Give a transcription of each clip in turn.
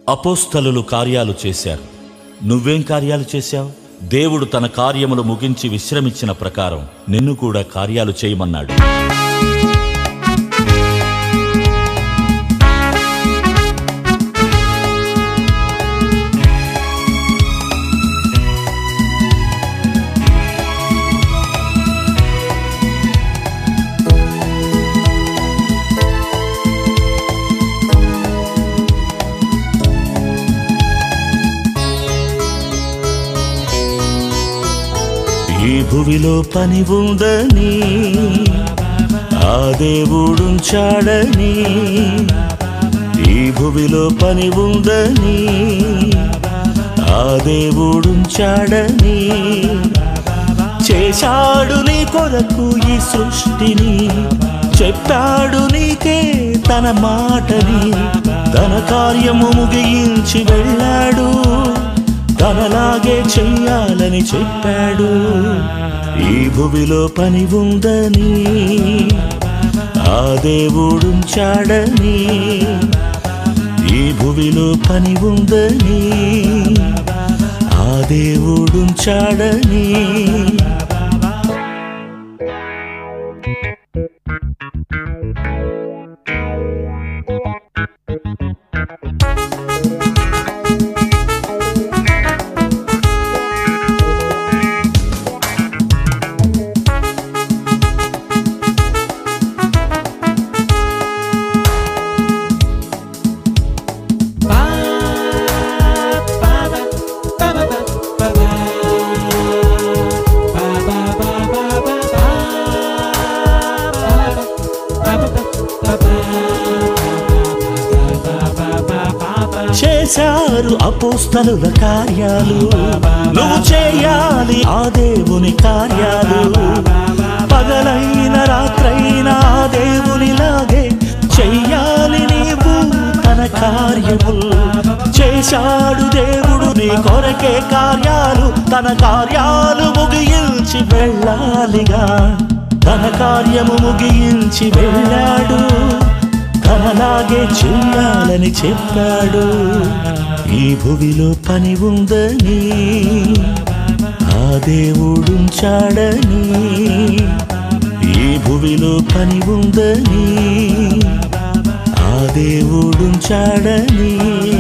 అపోస్తలులు కార్యాలు చేశారు నువ్వేం కార్యాలు చేశావు దేవుడు తన కార్యములు ముగించి విశ్రమించిన ప్రకారం నిన్ను కూడా కార్యాలు చేయమన్నాడు ఈ భువిలో పని ఉందని ఆ దేవుడుంచాడని ఈ భువిలో పని ఉందని ఆ దేవుడుంచాడని చేశాడు నీ కొరకు ఈ సృష్టిని చెప్పాడు నీకే తన మాటని తన కార్యము ముగించి వెళ్ళాడు తనలాగే చెయ్యాలని చెప్పాడు ఈ భువిలో పని ఉందని ఆ దేవుడుంచాడని ఈ భువిలో పని ఉందని ఆ దేవుడుంచాడని చేశారు అపోస్తలుల కార్యాలు నువ్వు చేయాలి ఆ దేవుని కార్యాలు పగలైన రాత్రైన ఆ దేవునిలాగే చెయ్యాలి నీవు తన కార్యములు చేశాడు దేవుడు నీ కొరకే కార్యాలు తన కార్యాలు ముగించి వెళ్ళాలిగా తన కార్యము ముగించి వెళ్ళాడు తనలాగే చెయ్యాలని చెప్పాడు ఈ భువిలో పని ఉందని ఆ దేవుడుంచాడని ఈ భువిలో పని ఉందని ఆ దేవుడుంచాడని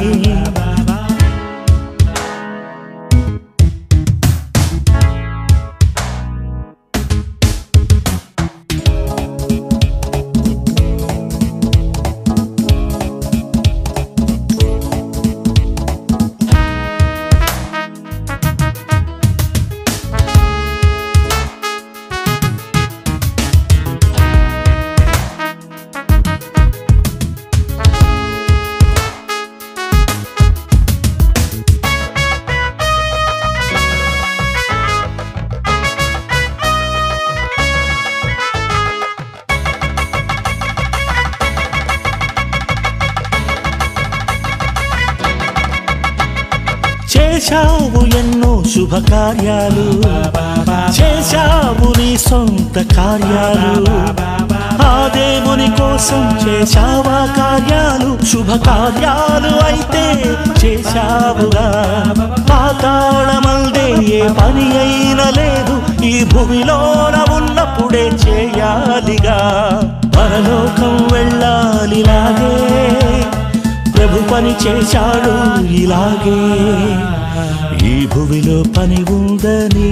చేశావు ఎన్నో శుభకార్యాలు చేశావు నీ సొంత కార్యాలు ఆ దేవుని కోసం చేశావా కార్యాలు శుభకార్యాలు అయితే చేశావుగా పాతాళమల్దే ఏ పని అయినా లేదు ఈ భూమిలోన ఉన్నప్పుడే చేయాలిగా పరలోకం వెళ్ళాలిలాగే ప్రభు పని చేశాడు ఇలాగే ఈ భూమిలో పని ఉందని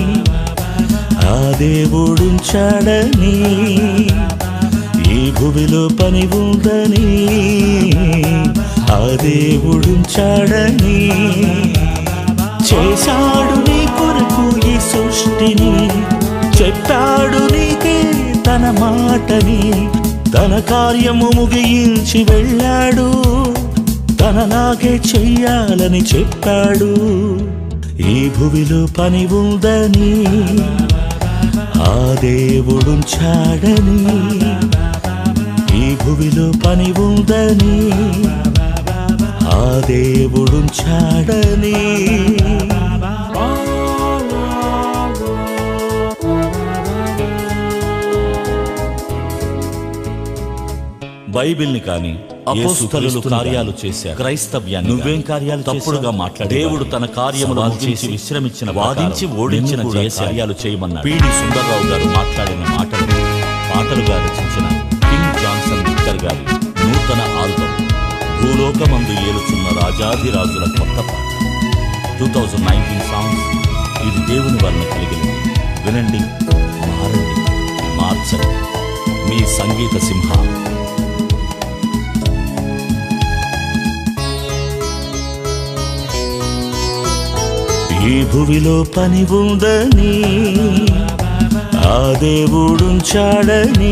ఆ దేవుడుంచాడని ఈ భూమిలో పని ఉందని ఆ దేవుడుంచాడని చేశాడు నీ కొరకు ఈ సృష్టిని చెప్పాడు నీకే తన మాటని తన కార్యము ముగించి వెళ్ళాడు తనలాగే చెయ్యాలని చెప్పాడు ఈ భువిలో పని ఉందని ఆ దేవుడుంచాడని ఈ భువిలో పని ఉందని ఆ దేవుడుంచాడని బైబిల్ని కానీ అపోస్తలు కార్యాలు చేశారు క్రైస్తవ్యాన్ని నువ్వేం కార్యాలు తప్పుడుగా మాట్లాడి దేవుడు తన కార్యములు ముగించి విశ్రమించిన వాదించి ఓడించిన కార్యాలు చేయమన్నాడు పిడి సుందర్రావు గారు మాట్లాడిన మాటలు పాటలుగా రచించిన కింగ్ జాన్సన్ విక్టర్ గారి నూతన ఆల్బం భూలోకమందు ఏలుచున్న రాజాధిరాజుల కొత్త పాట టూ థౌజండ్ నైన్టీన్ సాంగ్స్ ఇది దేవుని వలన కలిగింది వినండి మారండి మార్చండి మీ సంగీత సింహ ఈ భువిలో పని ఉందని ఆ దేవుడుంచాడని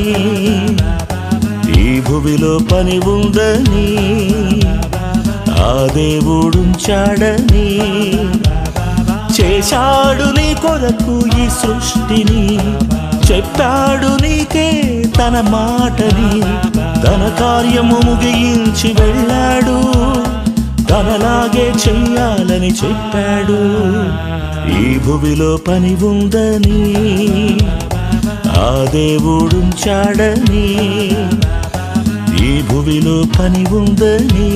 ఈ భువిలో పని ఉందని ఆ దేవుడుంచాడని చేశాడు నీ కొరకు ఈ సృష్టిని చెప్పాడు నీకే తన మాటని తన కార్యము ముగించి వెళ్ళాడు తనలాగే చెయ్యాలని చెప్పాడు ఈ భువిలో పని ఉందని ఆ దేవుడుంచాడని ఈ భువిలో పని ఉందని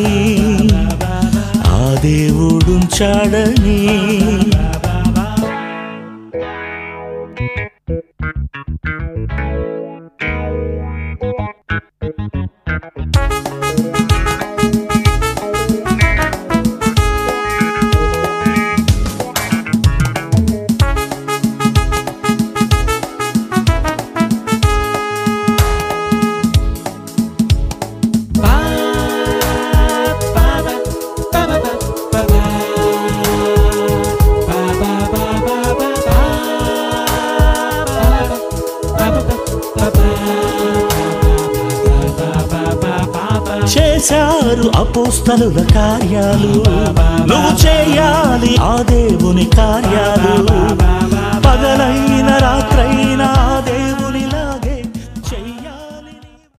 ఆ దేవుడుంచాడని చేశారు అపోస్తలుల కార్యాలు నువ్వు చేయాలి ఆ దేవుని కార్యాలు